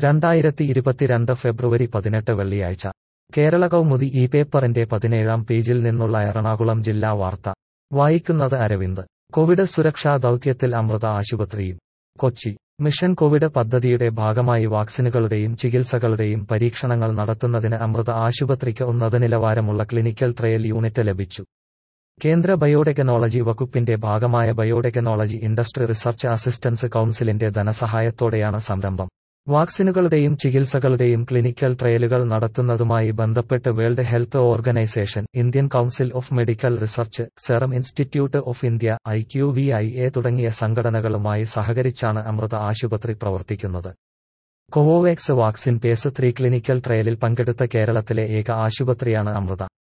രണ്ടായിരത്തി ഇരുപത്തിരണ്ട് ഫെബ്രുവരി പതിനെട്ട് വെള്ളിയാഴ്ച കേരള കൗമുദി ഈ പേപ്പറിന്റെ പതിനേഴാം പേജിൽ നിന്നുള്ള എറണാകുളം ജില്ലാ വാർത്ത വായിക്കുന്നത് അരവിന്ദ് കോവിഡ് സുരക്ഷാ ദൗത്യത്തിൽ അമൃത ആശുപത്രിയും കൊച്ചി മിഷൻ കോവിഡ് പദ്ധതിയുടെ ഭാഗമായി വാക്സിനുകളുടെയും ചികിത്സകളുടെയും പരീക്ഷണങ്ങൾ നടത്തുന്നതിന് അമൃത ആശുപത്രിക്ക് ഉന്നത നിലവാരമുള്ള ക്ലിനിക്കൽ ട്രയൽ യൂണിറ്റ് ലഭിച്ചു കേന്ദ്ര ബയോടെക്നോളജി വകുപ്പിന്റെ ഭാഗമായ ബയോടെക്നോളജി ഇൻഡസ്ട്രി റിസർച്ച് അസിസ്റ്റൻസ് കൌൺസിലിന്റെ ധനസഹായത്തോടെയാണ് സംരംഭം വാക്സിനുകളുടെയും ചികിത്സകളുടെയും ക്ലിനിക്കൽ ട്രയലുകൾ നടത്തുന്നതുമായി ബന്ധപ്പെട്ട് world health organisation Indian council of medical research serum institute of India I Q V I A തുടങ്ങിയ സംഘടനകളുമായി സഹകരിച്ചാണ് അമൃത ആശുപത്രി പ്രവർത്തിക്കുന്നത് Covovax vaccine phase three clinical ട്രയലിൽ പങ്കെടുത്ത കേരളത്തിലെ ഏക ആശുപത്രിയാണ് അമൃത